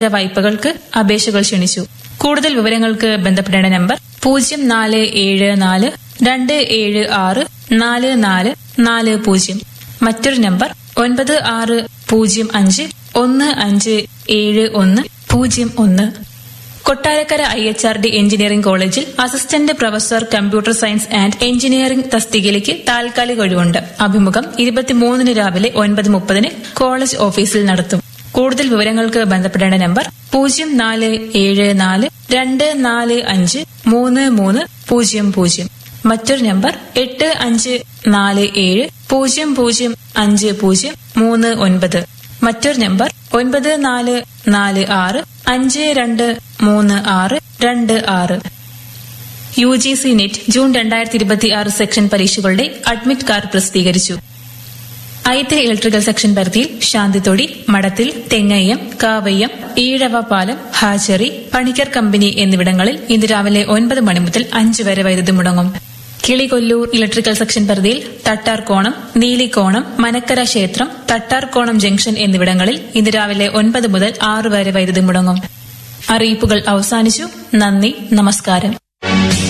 വായ്പകൾക്ക് അപേക്ഷകൾ ക്ഷണിച്ചു കൂടുതൽ വിവരങ്ങൾക്ക് ബന്ധപ്പെടേണ്ട നമ്പർ പൂജ്യം നാല് ഏഴ് നാല് രണ്ട് ഏഴ് ആറ് നാല് നാല് നാല് പൂജ്യം മറ്റൊരു നമ്പർ ഒൻപത് ആറ് പൂജ്യം അഞ്ച് ഒന്ന് അഞ്ച് ഏഴ് ഒന്ന് പൂജ്യം ഒന്ന് Kottarakkara I H R D engineering കോളേജിൽ assistant professor computer science and engineering തസ്തികയിലേക്ക് താൽക്കാലിക ഒഴിവുണ്ട് അഭിമുഖം ഇരുപത്തിമൂന്നിന് രാവിലെ ഒൻപത് മുപ്പതിന് കോളേജ് ഓഫീസിൽ നടത്തും കൂടുതൽ വിവരങ്ങൾക്ക് ബന്ധപ്പെടേണ്ട നമ്പർ പൂജ്യം നാല് ഏഴ് നാല് രണ്ട് നാല് അഞ്ച് മൂന്ന് മൂന്ന് പൂജ്യം പൂജ്യം മറ്റൊരു നമ്പർ എട്ട് അഞ്ച് നാല് ഏഴ് പൂജ്യം പൂജ്യം അഞ്ച് പൂജ്യം മൂന്ന് ഒൻപത് മറ്റൊരു നമ്പർ ഒൻപത് നാല് നാല് ആറ് അഞ്ച് രണ്ട് മൂന്ന് ആറ് രണ്ട് ആറ് U G C NET June രണ്ടായിരത്തി ഇരുപത്തി ആറ് സെക്ഷൻ പരീക്ഷകളുടെ അഡ്മിറ്റ് കാർഡ് പ്രസിദ്ധീകരിച്ചു ഐത്തിരി ഇലക്ട്രിക്കൽ സെക്ഷൻ പരിധിയിൽ ശാന്തിത്തൊടി മടത്തിൽ തെങ്ങയ്യം കാവയ്യം ഈഴവ പാലം ഹാച്ചറി പണിക്കർ കമ്പനി എന്നിവിടങ്ങളിൽ ഇന്ന് രാവിലെ ഒൻപത് മണി മുതൽ അഞ്ച് വരെ വൈദ്യുതി മുടങ്ങും കിളികൊല്ലൂർ ഇലക്ട്രിക്കൽ സെക്ഷൻ പരിധിയിൽ തട്ടാർകോണം നീലിക്കോണം മനക്കര ക്ഷേത്രം തട്ടാർകോണം ജംഗ്ഷൻ എന്നിവിടങ്ങളിൽ ഇന്ന് രാവിലെ ഒൻപത് മുതൽ ആറ് വരെ വൈദ്യുതി മുടങ്ങും അറിയിപ്പുകൾ അവസാനിച്ചു നന്ദി നമസ്കാരം